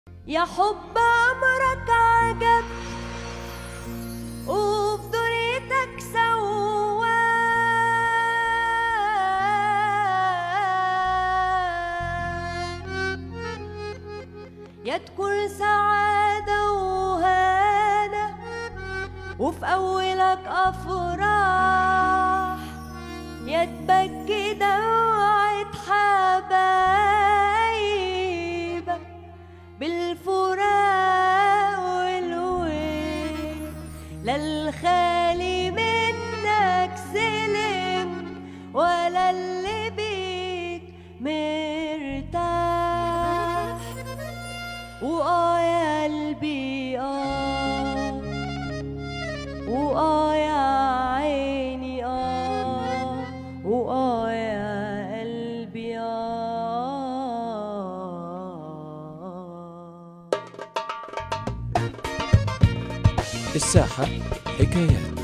يا حب عمرك عجب وفي دنيتك سواك يا تكون سعادة وهانة وفي أولك أفراح يا تبكي دمعة حبايبك بالفراق والويل للخالي منك سلم ولا اللي بيك مرتاح وآه يا قلبي آه وآه يا عيني آه وآه يا قلبي آه الساحة حكايات